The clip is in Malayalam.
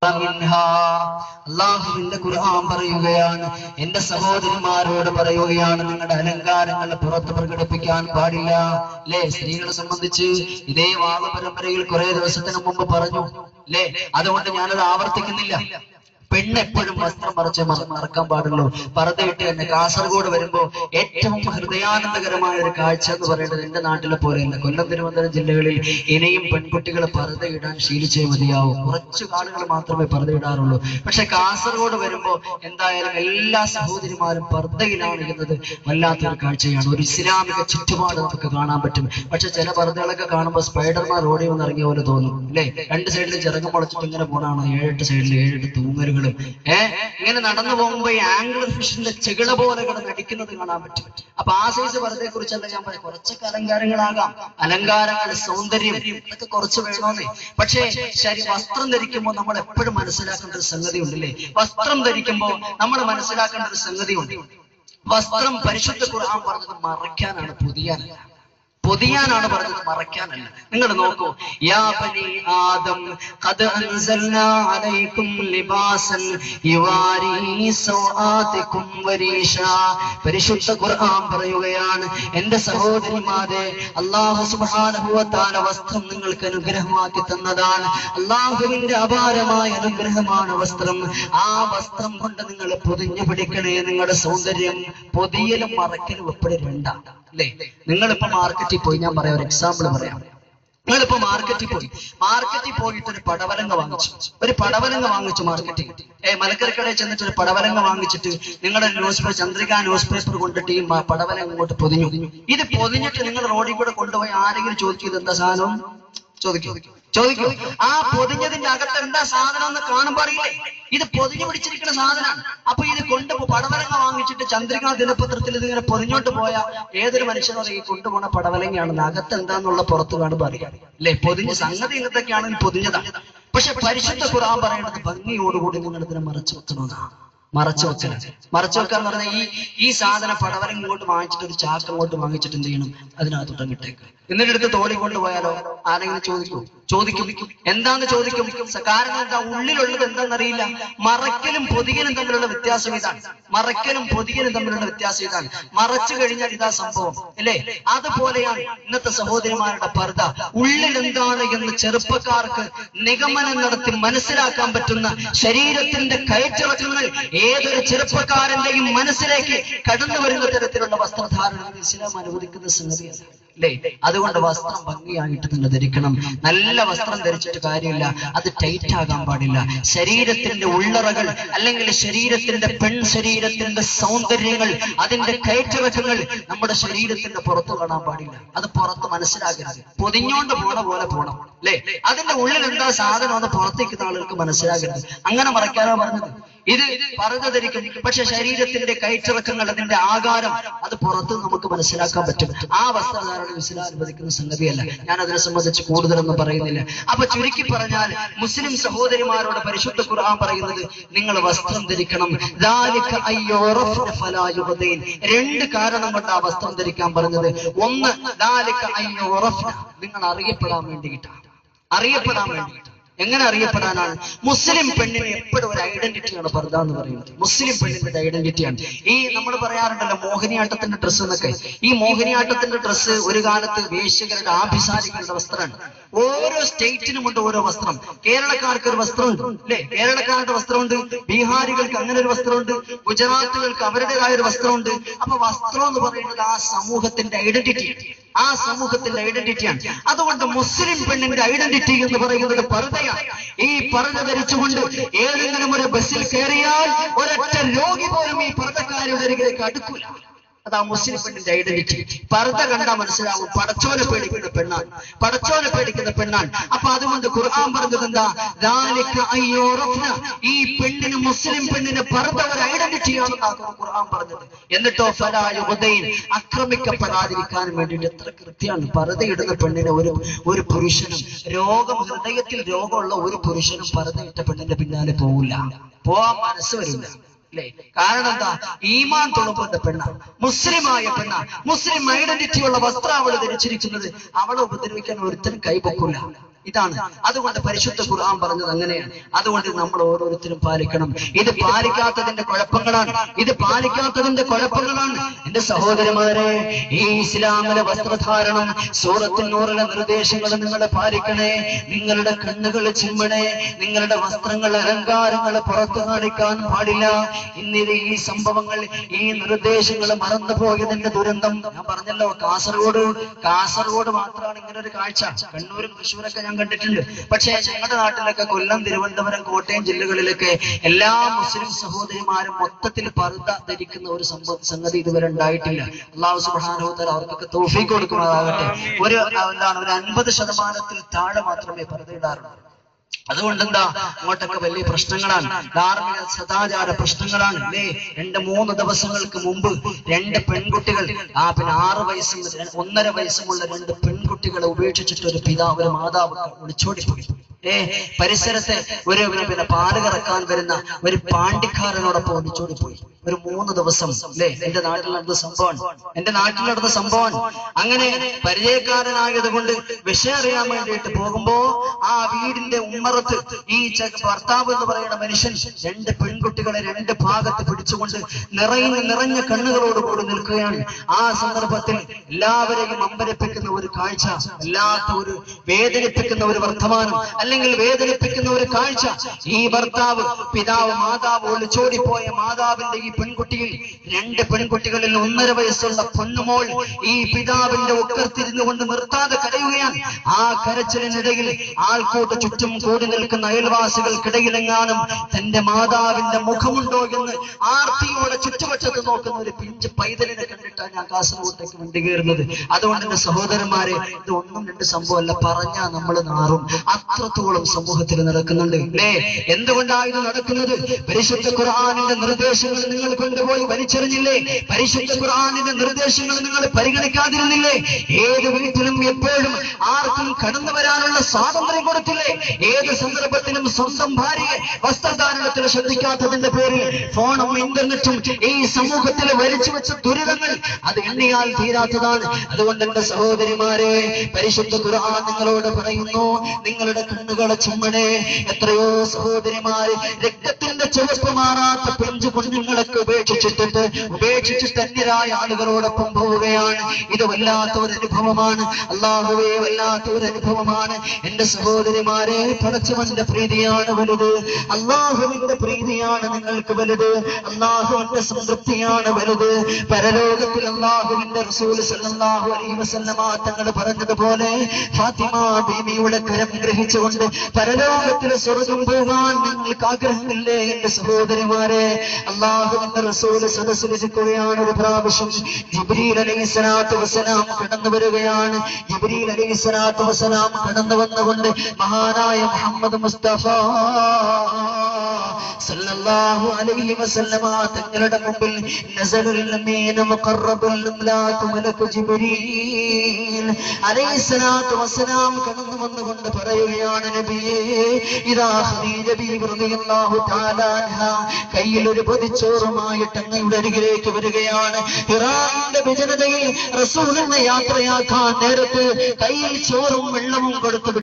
മിൻഹാ. അള്ളാഹുവിന്റെ ഖുർആൻ പറയുകയാണ് എന്റെ സഹോദരിമാരോട് പറയുകയാണ് നിങ്ങളുടെ അലങ്കാരങ്ങൾ പുറത്ത് പ്രകടിപ്പിക്കാൻ പാടില്ല അല്ലേ സ്ത്രീകളെ സംബന്ധിച്ച് ഇതേ വാദ പരമ്പരയിൽ കുറെ ദിവസത്തിന് മുമ്പ് പറഞ്ഞു അല്ലേ അതുകൊണ്ട് ഞാനത് ആവർത്തിക്കുന്നില്ല പെണ്ണ് എപ്പോഴും വസ്ത്രം മറച്ച് മറ- മറക്കാൻ പാടുള്ളൂ പറതയിട്ട് തന്നെ കാസർഗോഡ് വരുമ്പോ ഏറ്റവും ഹൃദയാനന്ദകരമായ ഒരു കാഴ്ച എന്ന് പറയുന്നത് എന്റെ നാട്ടിലെ പോലെയല്ല കൊല്ലം തിരുവനന്തപുരം ജില്ലകളിൽ ഇനിയും പെൺകുട്ടികൾ പറതയിടാൻ ശീലിച്ചേ മതിയാവും കുറച്ചു ആളുകൾ മാത്രമേ പറതയിടാറുള്ളൂ പക്ഷെ കാസർഗോഡ് വരുമ്പോ എന്തായാലും എല്ലാ സഹോദരിമാരും പർദ്ദയിലാണ് എന്നത് വല്ലാത്തൊരു കാഴ്ചയാണ് ഒരു ഇസ്ലാമിക ചുറ്റുപാട് നമുക്ക് കാണാൻ പറ്റും പക്ഷെ ചില പർദ്ദകളൊക്കെ കാണുമ്പോൾ സ്പൈഡർമാർ ഓടി വന്ന് ഇറങ്ങിയ പോലെ തോന്നും അല്ലേ രണ്ട് സൈഡിൽ ചിറകം മുളച്ചിട്ട് ഇങ്ങനെ പോണാണ് ഏഴെട്ട് സൈഡിൽ ഏഴെട്ട് തൂങ്ങലുകളും ഏഹ് ഇങ്ങനെ നടന്നു പോകുമ്പോ ഈ ആംഗ്ലർ ഫിഷിന്റെ ചെകിള പോലെ കിടന്ന് അടിക്കുന്നത് കാണാൻ പറ്റും അപ്പൊ ആ സൈസ് പർദ്ദയെ കുറിച്ചല്ല ഞാൻ പറയാം കുറച്ചൊക്കെ അലങ്കാരങ്ങളാകാം അലങ്കാരങ്ങൾ സൗന്ദര്യം ഇതൊക്കെ കുറച്ച് വേണമെന്നേ പക്ഷേ ശരി വസ്ത്രം ധരിക്കുമ്പോൾ നമ്മൾ എപ്പോഴും മനസ്സിലാക്കേണ്ട ഒരു സംഗതി ഉണ്ടല്ലേ വസ്ത്രം ധരിക്കുമ്പോൾ നമ്മൾ മനസ്സിലാക്കേണ്ട ഒരു സംഗതി ഉണ്ട് വസ്ത്രം പരിശുദ്ധ ഖുർആൻ പറഞ്ഞത് മറയ്ക്കാനാണ് പൊതിയാനല്ല പൊതിയാനാണ് പറഞ്ഞത് മറയ്ക്കാനല്ല നിങ്ങൾ നോക്കൂ യാ ബനി ആദം ഖദ് അൻസൽനാ അലൈക്കും ലിബാസൻ യുവാരി സൗആതികും വരീഷാ പരിശുദ്ധ ഖുർആൻ പറയുകയാണ് എന്റെ സഹോദരിമാരെ അല്ലാഹു സുബ്ഹാനഹു വ തആല വസ്ത്രം നിങ്ങൾക്ക് അനുഗ്രഹമാക്കി തന്നതാണ് അല്ലാഹുവിന്റെ അപാരമായ അനുഗ്രഹമാണ് വസ്ത്രം ആ വസ്ത്രം കൊണ്ട് നിങ്ങൾ പൊതിഞ്ഞു പിടിക്കണേ നിങ്ങളുടെ സൗന്ദര്യം പൊതിയലും മറക്കലും എപ്പോഴും രണ്ടാണ് അല്ലേ നിങ്ങളിപ്പോ മാർക്കറ്റിൽ പോയി ഞാൻ പറയാം ഒരു എക്സാമ്പിൾ പറയാം നിങ്ങളിപ്പോ മാർക്കറ്റിൽ പോയി മാർക്കറ്റിൽ പോയിട്ട് ഒരു പടവലങ്ങ വാങ്ങിച്ചു ഒരു പടവലങ്ങ വാങ്ങിച്ചു മാർക്കറ്റിൽ ഏ മലക്കരക്കടയിൽ ചെന്നിട്ട് ഒരു പടവലങ്ങ വാങ്ങിച്ചിട്ട് നിങ്ങളുടെ newspaper Chandrika newspaper കൊണ്ടിട്ട് ഈ മ- പടവലങ്ങ ഇങ്ങോട്ട് പൊതിഞ്ഞു ഇത് പൊതിഞ്ഞിട്ട് നിങ്ങൾ റോഡിൽ കൂടെ കൊണ്ടുപോയി ആരെങ്കിലും ചോദിക്കും ഇത് എന്താ സാധനം ചോദിക്കും ചോദിക്കൂ ആ പൊതിഞ്ഞതിന്റെ അകത്ത് എന്താ സാധനം എന്ന് കാണുമ്പോൾ അറിയില്ലേ ഇത് പൊതിഞ്ഞു പിടിച്ചിരിക്കുന്ന സാധനമാണ് അപ്പൊ ഇത് കൊണ്ട് പടവലങ്ങ വാങ്ങിച്ചിട്ട് ചന്ദ്രിക ദിനപത്രത്തിൽ ഇതിങ്ങനെ പൊതിഞ്ഞോട്ട് പോയ ഏതൊരു മനുഷ്യനും അറിയാം ഈ കൊണ്ടുപോണ പടവലങ്ങയാണെന്ന് അകത്ത് എന്താന്നുള്ള പുറത്ത് കാണുമ്പോൾ അറിയാം അല്ലെ പൊതിഞ്ഞ സംഗതി ഇങ്ങനത്തൊക്കെയാണെങ്കിൽ പൊതിഞ്ഞതാണ് പക്ഷെ പരിശുദ്ധ ഖുർആൻ പറയുന്നത് ഭംഗിയോടുകൂടി നിങ്ങൾ ഇതിനെ മറച്ചു വെക്കണമെന്നാണ് മറച്ചു വെക്കല മറച്ചു വെക്കുക എന്ന് പറഞ്ഞാൽ ഈ ഈ സാധനം പടവലം ഇങ്ങോട്ട് വാങ്ങിച്ചിട്ട് ഒരു ചാക്ക് അങ്ങോട്ട് വാങ്ങിച്ചിട്ട് എന്ത് ചെയ്യണം അതിനകത്തോട്ട് അങ്ങിട്ടേക്ക് എന്നിട്ട് എടുത്ത് തോളി കൊണ്ടുപോയാലോ ആരെങ്കിലും ചോദിക്കും ചോദിക്കും എന്താന്ന് ചോദിക്കും സ- കാരണം എന്താ ഉള്ളിലുള്ളത് എന്താണെന്നറിയില്ല മറക്കലും പൊതിയലും തമ്മിലുള്ള വ്യത്യാസം ഇതാണ് മറക്കലും പൊതിയലും തമ്മിലുള്ള വ്യത്യാസം ഇതാണ് മറച്ചു കഴിഞ്ഞാൽ ഇതാ സംഭവം അല്ലേ അതുപോലെയാണ് ഇന്നത്തെ സഹോദരിമാരുടെ പർദ്ദ ഉള്ളിൽ എന്താണ് എന്ന് ചെറുപ്പക്കാർക്ക് നിഗമനം നടത്തി മനസ്സിലാക്കാൻ പറ്റുന്ന ശരീരത്തിന്റെ കയറ്റിറക്കങ്ങൾ ഏതൊരു ചെറുപ്പക്കാരന്റെയും മനസ്സിലേക്ക് കടന്നു വരുന്ന തരത്തിലുള്ള വസ്ത്രധാരണം ഇസ്ലാം അനുവദിക്കുന്ന സംഗതിയല്ല അല്ലേ അതുകൊണ്ട് വസ്ത്രം ഭംഗിയായിട്ട് തന്നെ ധരിക്കണം നല്ല വസ്ത്രം ധരിച്ചിട്ട് കാര്യമില്ല അത് ടൈറ്റ് ആകാൻ പാടില്ല ശരീരത്തിന്റെ ഉള്ളറകൾ അല്ലെങ്കിൽ ശരീരത്തിന്റെ പെൺ ശരീരത്തിന്റെ സൗന്ദര്യങ്ങൾ അതിന്റെ കയറ്റിറക്കങ്ങൾ നമ്മുടെ ശരീരത്തിന്റെ പുറത്ത് കാണാൻ പാടില്ല അത് പുറത്ത് മനസ്സിലാകരുത് പൊതിഞ്ഞോണ്ട് പോണ പോലെ പോണം അല്ലേ അതിന്റെ ഉള്ളിൽ എന്താ സാധനം എന്ന് പുറത്തേക്കുന്ന ആളുകൾക്ക് മനസ്സിലാകരുത് അങ്ങനെ മറയ്ക്കാനോ പറഞ്ഞത് ഇത് പറഞ്ഞു ധരിക്കും പക്ഷെ ശരീരത്തിന്റെ കയറ്റിറക്കങ്ങൾ അതിന്റെ ആകാരം അത് പുറത്ത് നമുക്ക് മനസ്സിലാക്കാൻ പറ്റും ആ വസ്ത്രധാരണം ഇസ്ലാം അനുവദിക്കുന്ന സംഗതിയല്ല ഞാൻ അതിനെ സംബന്ധിച്ച് കൂടുതലൊന്നും പറയുന്നില്ല അപ്പൊ ചുരുക്കി പറഞ്ഞാൽ മുസ്ലിം സഹോദരിമാരോട് പരിശുദ്ധ ഖുർആൻ പറയുന്നത് നിങ്ങൾ വസ്ത്രം ധരിക്കണം ذَلِكَ أَنْ يُعْرَفْنَ فَلَا يُؤْذَيْنَ. രണ്ട് കാരണം കൊണ്ട് ആ വസ്ത്രം ധരിക്കാൻ പറഞ്ഞത് ഒന്ന് ذَلِكَ أَنْ يُعْرَفْنَ. നിങ്ങൾ അറിയപ്പെടാൻ വേണ്ടിയിട്ടാണ് അറിയപ്പെടാൻ വേണ്ടിയിട്ട് എങ്ങനെ അറിയപ്പെടാനാണ് മുസ്ലിം പെണ്ണിന് എപ്പോഴും ഒരു ഐഡന്റിറ്റിയാണ് പർദ്ദ എന്ന് പറയുന്നത് മുസ്ലിം പെണ്ണിന്റെ ഐഡന്റിറ്റിയാണ് ഈ നമ്മൾ പറയാറുണ്ടല്ലോ മോഹിനിയാട്ടത്തിന്റെ ഡ്രസ്സ് എന്നൊക്കെ ഈ മോഹിനിയാട്ടത്തിന്റെ ഡ്രസ്സ് ഒരു കാലത്ത് വേശ്യകളുടെ ആഭിസാരികളുടെ വസ്ത്രമാണ് ഓരോ സ്റ്റേറ്റിനും ഉണ്ട് ഓരോ വസ്ത്രം കേരളക്കാർക്ക് ഒരു വസ്ത്രമുണ്ട് അല്ലെ കേരളക്കാരുടെ വസ്ത്രമുണ്ട് ബീഹാരികൾക്ക് അങ്ങനെ ഒരു വസ്ത്രമുണ്ട് ഗുജറാത്തുകൾക്ക് അവരുടേതായ ഒരു വസ്ത്രമുണ്ട് അപ്പൊ വസ്ത്രം എന്ന് പറയുന്നത് ആ സമൂഹത്തിന്റെ ഐഡന്റിറ്റിയാണ് ആ സമൂഹത്തിന്റെ ഐഡന്റിറ്റിയാണ് അതുകൊണ്ട് മുസ്ലിം പെണ്ണിന്റെ ഐഡന്റിറ്റി എന്ന് പറയുന്നത് പർദ്ദയാണ് ഈ പർദ്ദ ധരിച്ചുകൊണ്ട് ഏതെങ്കിലും ഒരു ബസ്സിൽ കയറിയാൽ ഒരൊറ്റ രോഗി പോലും ഈ പർദ്ദക്കാരുടെ അരികിലേക്ക് അടുക്കൂല അതാ മുസ്ലിം പെണ്ണിന്റെ ഐഡന്റിറ്റി പർദ്ദ കണ്ടാൽ മനസ്സിലാവും പടച്ചോനെ പേടിക്കുന്ന പെണ്ണാണ് പടച്ചോനെ പേടിക്കുന്ന പെണ്ണാണ് അപ്പൊ അതുകൊണ്ട് ഖുർആൻ പറഞ്ഞത് എന്താ ذَلِكَ أَنْ يُعْرَفْنَ. ഈ പെണ്ണിന് മുസ്ലിം പെണ്ണിന് പർദ്ദ ഒരു ഐഡന്റിറ്റിയാണെന്നാണ് ഖുർആൻ പറഞ്ഞത് എന്നിട്ടോ ഫലാ യുബദൈൻ ആക്രമിക്കപ്പെടാതിരിക്കാൻ വേണ്ടിയിട്ട് എത്ര കൃത്യമാണ് പർദ്ദയിടുന്ന പെണ്ണിന് ഒരു ഒരു പുരുഷനും രോഗം ഹൃദയത്തിൽ രോഗമുള്ള ഒരു പുരുഷനും പർദ്ദയിട്ട പെണ്ണിന്റെ പിന്നാലെ പോവില്ല പോവാൻ മനസ്സ് വരില്ല അല്ലേ കാരണം എന്താ ഈമാൻ തുളുമ്പുന്ന പെണ്ണ മുസ്ലിമായ പെണ്ണ മുസ്ലിം ഐഡന്റിറ്റി ഉള്ള വസ്ത്രം അവൾ ധരിച്ചിരിക്കുന്നത് അവളെ ഉപദ്രവിക്കാൻ ഒരുത്തരും കൈപൊക്കില്ല ഇതാണ് അതുകൊണ്ട് പരിശുദ്ധ ഖുർആൻ പറഞ്ഞത് അങ്ങനെയാണ് അതുകൊണ്ട് നമ്മൾ ഓരോരുത്തരും പാലിക്കണം ഇത് പാലിക്കാത്തതിന്റെ കുഴപ്പങ്ങളാണ് ഇത് പാലിക്കാത്തതിന്റെ കുഴപ്പങ്ങളാണ് എന്റെ സഹോദരന്മാരെ ഈ ഇസ്ലാമിലെ വസ്ത്രധാരണം സൂറത്തിനൂറിലെ നിർദ്ദേശങ്ങൾ നിങ്ങൾ പാലിക്കണേ നിങ്ങളുടെ കണ്ണുകൾ ചിമ്മണേ നിങ്ങളുടെ വസ്ത്രങ്ങൾ അലങ്കാരങ്ങൾ പുറത്തു കാണിക്കാൻ പാടില്ല ഇന്നിത് ഈ സംഭവങ്ങൾ ഈ നിർദ്ദേശങ്ങൾ മറന്നു പോയതിന്റെ ദുരന്തം ഞാൻ പറഞ്ഞല്ലോ കാസർഗോഡ് കാസർഗോഡ് മാത്രമാണ് ഇങ്ങനെ ഒരു കാഴ്ച കണ്ണൂരും തൃശ്ശൂരൊക്കെ ഞാൻ കണ്ടിട്ടുണ്ട് പക്ഷേ ഞങ്ങളുടെ നാട്ടിലൊക്കെ കൊല്ലം തിരുവനന്തപുരം കോട്ടയം ജില്ലകളിലൊക്കെ എല്ലാ മുസ്ലിം സഹോദരിമാരും മൊത്തത്തിൽ പർദ്ദ ധരിക്കുന്ന ഒരു സംഭവ സംഗതി ഇതുവരെ ഉണ്ടായിട്ടില്ല അള്ളാഹു സുബ്ഹാനഹു അവർക്കൊക്കെ തോഫീക്ക് കൊടുക്കുന്നതാകട്ടെ ഒരു എന്താണ് ഒരു അൻപത് ശതമാനത്തിൽ താഴെ മാത്രമേ പർദ്ദ ഇടാറുള്ളൂ അതുകൊണ്ട് എന്താ അങ്ങോട്ടൊക്കെ വലിയ പ്രശ്നങ്ങളാണ് ധാർമ്മിക സദാചാര പ്രശ്നങ്ങളാണ് അല്ലേ രണ്ട് മൂന്ന് ദിവസങ്ങൾക്ക് മുമ്പ് രണ്ട് പെൺകുട്ടികൾ ആ പിന്നെ ആറ് വയസ്സും ര- ഒന്നര വയസ്സുമുള്ള രണ്ട് പെൺകുട്ടികളെ ഉപേക്ഷിച്ചിട്ട് ഒരു പിതാവ് ഒരു മാതാവ് ഒളിച്ചോടിപ്പോയി ഏ പരിസരത്തെ ഒരു ഒരു പിന്നെ പാല് കറക്കാൻ വരുന്ന ഒരു പാണ്ടിക്കാരനോടൊപ്പം ഒളിച്ചോടിപ്പോയി ഒരു മൂന്ന് ദിവസം അല്ലേ എന്റെ നാട്ടിൽ നടന്ന സംഭവമാണ് എന്റെ നാട്ടിൽ നടന്ന സംഭവമാണ് അങ്ങനെ പരിചയക്കാരനായത് കൊണ്ട് വിഷയം അറിയാൻ വേണ്ടിയിട്ട് പോകുമ്പോ ആ വീടിന്റെ ഉമ്മറത്ത് ഈ ചെ- ഭർത്താവ് എന്ന് പറയുന്ന മനുഷ്യൻ രണ്ട് പെൺകുട്ടികളെ രണ്ട് ഭാഗത്ത് പിടിച്ചുകൊണ്ട് നിറയുന്ന നിറഞ്ഞ കണ്ണുകളോട് കൂടി നിൽക്കുകയാണ് ആ സന്ദർഭത്തിൽ എല്ലാവരെയും അമ്പരപ്പിക്കുന്ന ഒരു കാഴ്ച വല്ലാത്ത ഒരു വേദനിപ്പിക്കുന്ന ഒരു വർത്തമാനം അല്ലെങ്കിൽ വേദനിപ്പിക്കുന്ന ഒരു കാഴ്ച ഈ ഭർത്താവ് പിതാവ് മാതാവ് ഒളിച്ചോടിപ്പോയ മാതാവിന്റെ ഈ പെൺകുട്ടിയിൽ രണ്ട് പെൺകുട്ടികളിൽ ഒന്നര വയസ്സുള്ള പൊന്നുമോൾ ഈ പിതാവിന്റെ ഒക്കത്തിരുന്നു കൊണ്ട് നിർത്താതെ കരയുകയാണ് ആ കരച്ചിലിനിടയിൽ ആൾക്കൂട്ട ചുറ്റും കൂടി നിൽക്കുന്ന അയൽവാസികൾക്കിടയിലെങ്ങാനും തന്റെ മാതാവിന്റെ മുഖമുണ്ടോ എന്ന് ആർത്തിയോടെ ചുറ്റുവട്ടത്ത് നോക്കുന്ന ഒരു പിഞ്ച് പൈതലിനെ കണ്ടിട്ടാണ് ഞാൻ കാസർഗോട്ടേക്ക് വണ്ടി കയറുന്നത് അതുകൊണ്ട് എന്റെ സഹോദരന്മാരെ ഇത് ഒന്നും രണ്ട് സംഭവമല്ല പറഞ്ഞാ നമ്മൾ നാറും അത്രത്തോളം സമൂഹത്തിൽ നടക്കുന്നുണ്ട് അല്ലേ എന്തുകൊണ്ടാണ് ഇത് നടക്കുന്നത് പരിശുദ്ധ ഖുർആാനിന്റെ നിർദ്ദേശങ്ങൾ നിങ്ങൾ കൊണ്ടുപോയി വലിച്ചെറിഞ്ഞില്ലേ പരിശുദ്ധ ഖുർആാനിന്റെ നിർദ്ദേശങ്ങൾ നിങ്ങൾ പരിഗണിക്കാതിരുന്നില്ലേ ഏത് വീട്ടിലും എപ്പോഴും ആർക്കും കടന്നു വരാനുള്ള സ്വാതന്ത്ര്യം കൊടുത്തില്ലേ ഏത് സന്ദർഭത്തിലും സ്വന്തം ഭാര്യയെ വസ്ത്രധാരണത്തിൽ ശ്രദ്ധിക്കാത്തതിന്റെ പേരിൽ ഫോണും ഇന്റർനെറ്റും ഈ സമൂഹത്തിൽ വലിച്ചു വെച്ച ദുരിതങ്ങൾ അത് എണ്ണിയാൽ തീരാത്തതാണ് അതുകൊണ്ട് എന്റെ സഹോദരിമാരെ പരിശുദ്ധ ഖുർആൻ നിങ്ങളോട് പറയുന്നു നിങ്ങളുടെ കണ്ണുകളെ ചുമ്മണേ എത്രയോ സഹോദരിമാര് രക്തത്തിന്റെ ചുവപ്പ് മാറാത്ത പെഞ്ചു കുഞ്ഞുങ്ങളൊക്കെ ഉപേക്ഷിച്ചിട്ടിട്ട് ഉപേക്ഷിച്ചിട്ട് അന്യരായ ആളുകളോടൊപ്പം പോവുകയാണ് ഇത് വല്ലാത്ത ഒരു അനുഭവമാണ് അള്ളാഹുവേ വല്ലാത്ത ഒരു അനുഭവമാണ് എന്റെ സഹോദരിമാരെ പടച്ചവന്റെ പ്രീതിയാണ് വലുത് അള്ളാഹുവിന്റെ പ്രീതിയാണ് നിങ്ങൾക്ക് വലുത് അള്ളാഹുവിന്റെ സംതൃപ്തിയാണ് വലുത് പരലോകത്തിൽ അള്ളാഹുവിന്റെ റസൂൽ സല്ലല്ലാഹു അലൈഹി വസല്ലമ തങ്ങൾ പറഞ്ഞതുപോലെ ഫാത്തിമ ബീവിയുടെ കരം ഗ്രഹിച്ചുകൊണ്ട് പരലോകത്തിൽ സ്വർഗം പോകാൻ നിങ്ങൾക്ക് ആഗ്രഹമില്ലേ എന്റെ സഹോദരിമാരെ അള്ളാഹുവിന്റെ റസൂൽ സദസ്സിലിരിക്കുകയാണ് ഒരു പ്രാവശ്യം ജിബ്രീൽ അലൈഹി സ്വലാത്തു വസ്സലാം കടന്നു വരികയാണ് ജിബ്രീൽ അലൈഹി സ്വലാത്തു വസ്സലാം കടന്നു വന്നുകൊണ്ട് മഹാനായ മുഹമ്മദ് മുസ്തഫ സല്ലല്ലാഹു അലൈഹി വസല്ലമ തങ്ങളുടെ മുമ്പിൽ നസലുൽ അമീൻ മുഖറബുൽ അംലാക് മലക് ജിബ്രീൽ അലൈഹി സ്വലാത്തു വസ്സലാം കടന്നു വന്നുകൊണ്ട് പറയുകയാണ് നബിയേ ഇതാ ഖദീജ ബീവി റളിയല്ലാഹു തആല അൻഹ കയ്യിൽ ഒരു പൊതിച്ചോറുമായിട്ട് അങ്ങയുടെ അരികിലേക്ക് വരികയാണ് ഇറാന്റെ വിജനതയിൽ റസൂലിനെ യാത്രയാക്കാൻ നേരത്ത് കയ്യിൽ ചോറും വെള്ളവും കൊടുത്തു